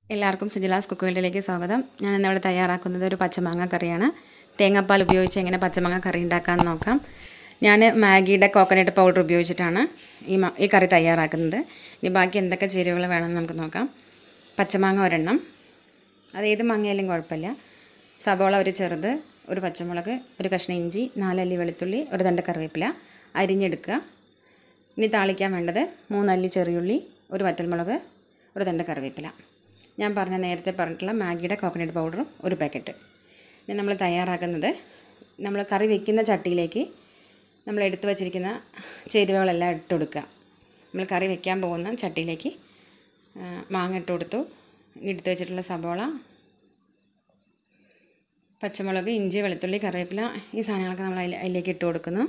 എല്ലാവർക്കും സിജിലാസ് കുക്ക് വേൾഡിലേക്ക് സ്വാഗതം ഞാൻ ഇന്നിവിടെ തയ്യാറാക്കുന്നത് ഒരു പച്ചമാങ്ങ കറിയാണ് തേങ്ങാപ്പാൽ ഉപയോഗിച്ച് എങ്ങനെ പച്ചമാങ്ങ കറി ഉണ്ടാക്കാമെന്ന് നോക്കാം ഞാൻ മാഗിയുടെ കോക്കനട്ട് പൗഡർ ഉപയോഗിച്ചിട്ടാണ് ഈ മ- ഈ കറി തയ്യാറാക്കുന്നത് ഇനി ബാക്കി എന്തൊക്കെ ചേരുവകൾ വേണമെന്ന് നമുക്ക് നോക്കാം പച്ചമാങ്ങ ഒരെണ്ണം അത് ഏത് മാങ്ങയായാലും കുഴപ്പമില്ല സബോള ഒരു ചെറുത് ഒരു പച്ചമുളക് ഒരു കഷ്ണം ഇഞ്ചി നാലല്ലി വെളുത്തുള്ളി ഒരു തണ്ട് കറിവേപ്പില അരിഞ്ഞെടുക്കുക ഇനി താളിക്കാൻ വേണ്ടത് മൂന്നല്ലി ചെറിയുള്ളി ഒരു വറ്റൽമുളക് ഒരു തണ്ട് കറിവേപ്പില ഞാൻ പറഞ്ഞ നേരത്തെ പറഞ്ഞിട്ടുള്ള മാഗിയുടെ കോക്കനട്ട് പൗഡറും ഒരു പാക്കറ്റ് ഇനി നമ്മൾ തയ്യാറാക്കുന്നത് നമ്മൾ കറി വെക്കുന്ന ചട്ടിയിലേക്ക് നമ്മൾ എടുത്തു വച്ചിരിക്കുന്ന ചേരുവകളെല്ലാം ഇട്ട് കൊടുക്കുക നമ്മൾ കറി വെക്കാൻ പോകുന്ന ചട്ടിയിലേക്ക് ആ, മാങ്ങ ഇട്ട് കൊടുത്തു ഇനി എടുത്തു വെച്ചിട്ടുള്ള സബോള പച്ചമുളക് ഇഞ്ചി വെളുത്തുള്ളി കറിവേപ്പില ഈ സാധനങ്ങളൊക്കെ നമ്മൾ അതിൽ അതിലേക്ക് ഇട്ട് കൊടുക്കുന്നു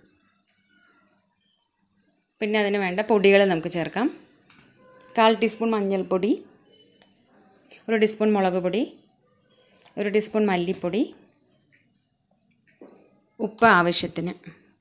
പിന്നെ അതിന് വേണ്ട പൊടികൾ നമുക്ക് ചേർക്കാം കാൽ ടീസ്പൂൺ മഞ്ഞൾപ്പൊടി ഒരു ടീസ്പൂൺ മുളക് പൊടി ഒരു ടീസ്പൂൺ മല്ലിപ്പൊടി ഉപ്പ് ആവശ്യത്തിന്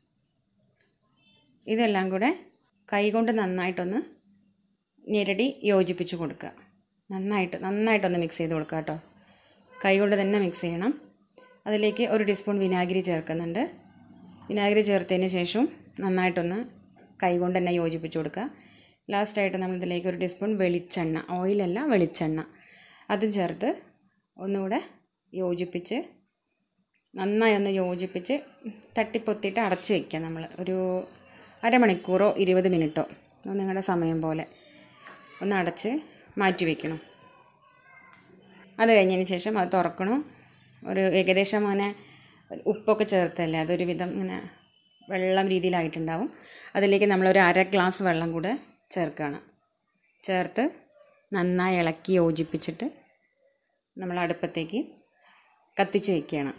ഇതെല്ലാം കൂടെ കൈകൊണ്ട് നന്നായിട്ടൊന്ന് ഞെരടി യോജിപ്പിച്ച് കൊടുക്കുക നന്നായിട്ട് നന്നായിട്ടൊന്ന് മിക്സ് ചെയ്ത് കൊടുക്കുക കേട്ടോ കൈകൊണ്ട് തന്നെ മിക്സ് ചെയ്യണം അതിലേക്ക് ഒരു ടീസ്പൂൺ വിനാഗിരി ചേർക്കുന്നുണ്ട് വിനാഗിരി ചേർത്തതിന് ശേഷം നന്നായിട്ടൊന്ന് കൈകൊണ്ട് തന്നെ യോജിപ്പിച്ച് കൊടുക്കുക ലാസ്റ്റായിട്ട് നമ്മൾ ഇതിലേക്ക് ഒരു ടീസ്പൂൺ വെളിച്ചെണ്ണ ഓയിലല്ല വെളിച്ചെണ്ണ അതും ചേർത്ത് ഒന്നുകൂടെ യോജിപ്പിച്ച് നന്നായി ഒന്ന് യോജിപ്പിച്ച് തട്ടിപ്പൊത്തിയിട്ട് അടച്ച് വയ്ക്കുക നമ്മൾ ഒരു അരമണിക്കൂറോ ഇരുപത് മിനിറ്റോ നിങ്ങളുടെ സമയം പോലെ ഒന്ന് അടച്ച് മാറ്റി വയ്ക്കണം അത് കഴിഞ്ഞതിന് ശേഷം അത് തുറക്കണം ഒരു ഏകദേശം അങ്ങനെ ഉപ്പൊക്കെ ചേർത്തല്ലേ അതൊരു വിധം ഇങ്ങനെ വെള്ളം രീതിയിലായിട്ടുണ്ടാവും അതിലേക്ക് നമ്മളൊരു അര ഗ്ലാസ് വെള്ളം കൂടെ ചേർക്കുകയാണ് ചേർത്ത് നന്നായി ഇളക്കി യോജിപ്പിച്ചിട്ട് നമ്മൾ അടുപ്പത്തേക്ക് കത്തിച്ച് വയ്ക്കുകയാണ്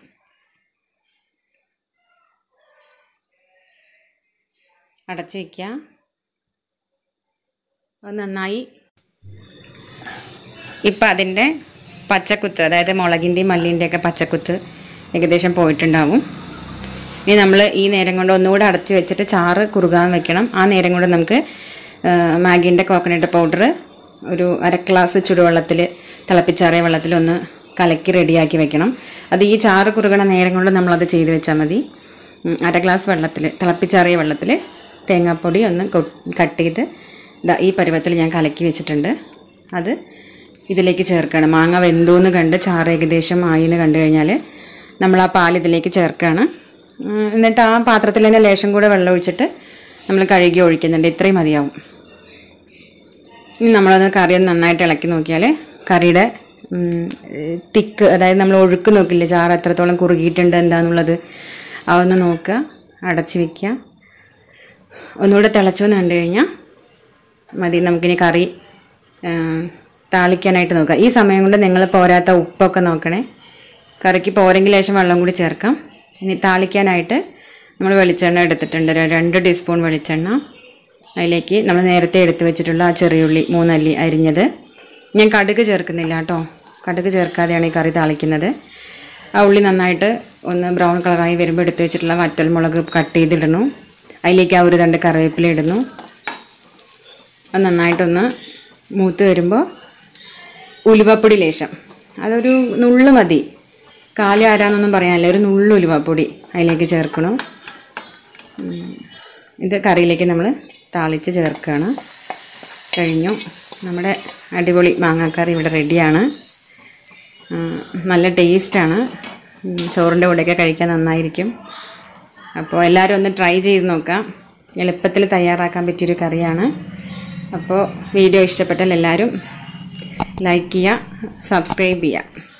അടച്ച് വയ്ക്കുക അത് നന്നായി ഇപ്പം അതിൻ്റെ പച്ചക്കുത്ത് അതായത് മുളകിൻ്റെയും മല്ലിൻ്റെയൊക്കെ പച്ചക്കുത്ത് ഏകദേശം പോയിട്ടുണ്ടാവും ഇനി നമ്മൾ ഈ നേരം കൊണ്ട് ഒന്നുകൂടെ അടച്ച് വെച്ചിട്ട് ചാറ് കുറുകാൻ വെക്കണം ആ നേരം കൊണ്ട് നമുക്ക് മാഗീൻ്റെ കോക്കനട്ട് പൗഡർ ഒരു അര ഗ്ലാസ് ചുടുവെള്ളത്തിൽ തിളപ്പിച്ചാറിയ വെള്ളത്തിൽ ഒന്ന് കലക്കി റെഡിയാക്കി വെക്കണം അത് ഈ ചാറ് കുറുകണ നേരം കൊണ്ട് നമ്മളത് ചെയ്ത് വെച്ചാൽ മതി ഉം, അര ഗ്ലാസ് വെള്ളത്തിൽ തിളപ്പിച്ചാറിയ വെള്ളത്തിൽ തേങ്ങാപ്പൊടി ഒന്ന് കൊ- കട്ട് ചെയ്ത് ദാ ഈ പരുവത്തിൽ ഞാൻ കലക്കി വെച്ചിട്ടുണ്ട് അത് ഇതിലേക്ക് ചേർക്കണം മാങ്ങ വെന്തൂന്ന് കണ്ട് ചാറ് ഏകദേശം ആയി എന്ന് കണ്ടു കഴിഞ്ഞാൽ നമ്മൾ ആ പാൽ ഇതിലേക്ക് ചേർക്കുകയാണ് ഉം, എന്നിട്ട് ആ പാത്രത്തിൽ തന്നെ ലേശം കൂടെ വെള്ളം ഒഴിച്ചിട്ട് നമ്മൾ കഴുകി ഒഴിക്കുന്നുണ്ട് ഇത്രയും മതിയാവും ഇനി നമ്മളൊന്ന് കറി ഒന്ന് നന്നായിട്ട് ഇളക്കി നോക്കിയാൽ കറിയുടെ തിക്ക് അതായത് നമ്മൾ ഒഴുക്ക് നോക്കില്ലേ ചാറ് എത്രത്തോളം കുറുകിയിട്ടുണ്ട് എന്താണെന്നുള്ളത് അതൊന്ന് നോക്കുക അടച്ച് വെക്കുക ഒന്നുകൂടെ തിളച്ചെന്ന് കണ്ടു കഴിഞ്ഞാൽ മതി നമുക്കിനി കറി ആ, താളിക്കാനായിട്ട് നോക്കാം ഈ സമയം കൊണ്ട് നിങ്ങൾ പോരാത്ത ഉപ്പൊക്കെ നോക്കണേ കറിക്ക് പോരെങ്കിൽ ലേശം വെള്ളം കൂടി ചേർക്കാം ഇനി താളിക്കാനായിട്ട് നമ്മൾ വെളിച്ചെണ്ണ എടുത്തിട്ടുണ്ട് ഒരു രണ്ട് ടീസ്പൂൺ വെളിച്ചെണ്ണ അതിലേക്ക് നമ്മൾ നേരത്തെ എടുത്തു വെച്ചിട്ടുള്ള ആ ചെറിയുള്ളി മൂന്നല്ലി അരിഞ്ഞത് ഞാൻ കടുക് ചേർക്കുന്നില്ല കേട്ടോ കടുക് ചേർക്കാതെയാണ് ഈ കറി താളിക്കുന്നത് ആ ഉള്ളി നന്നായിട്ട് ഒന്ന് ബ്രൗൺ കളറായി വരുമ്പോൾ എടുത്ത് വെച്ചിട്ടുള്ള വറ്റൽമുളക് കട്ട് ചെയ്തിടണു അതിലേക്ക് ആ ഒരു തണ്ട് കറിവേപ്പില ഇടുന്നു അത് നന്നായിട്ടൊന്ന് മൂത്ത് വരുമ്പോൾ ഉലുവപ്പൊടി ലേശം അതൊരു നുള്ള് മതി കാലി ആരാന്നൊന്നും പറയാനില്ല ഒരു നുള്ള് ഉലുവപ്പൊടി അതിലേക്ക് ചേർക്കണം ഉം. ഇത് കറിയിലേക്ക് നമ്മൾ താളിച്ച് ചേർക്കുകയാണ് കഴിഞ്ഞു നമ്മുടെ അടിപൊളി മാങ്ങാക്കറി ഇവിടെ റെഡിയാണ് ഉം, നല്ല ടേസ്റ്റാണ് ചോറിൻ്റെ കൂടെയൊക്കെ കഴിക്കാൻ നന്നായിരിക്കും അപ്പോൾ എല്ലാവരും ഒന്ന് ട്രൈ ചെയ്ത് നോക്കാം എളുപ്പത്തിൽ തയ്യാറാക്കാൻ പറ്റിയൊരു കറിയാണ് അപ്പോൾ വീഡിയോ ഇഷ്ടപ്പെട്ടാൽ എല്ലാവരും ലൈക്ക് ചെയ്യുക സബ്സ്ക്രൈബ് ചെയ്യുക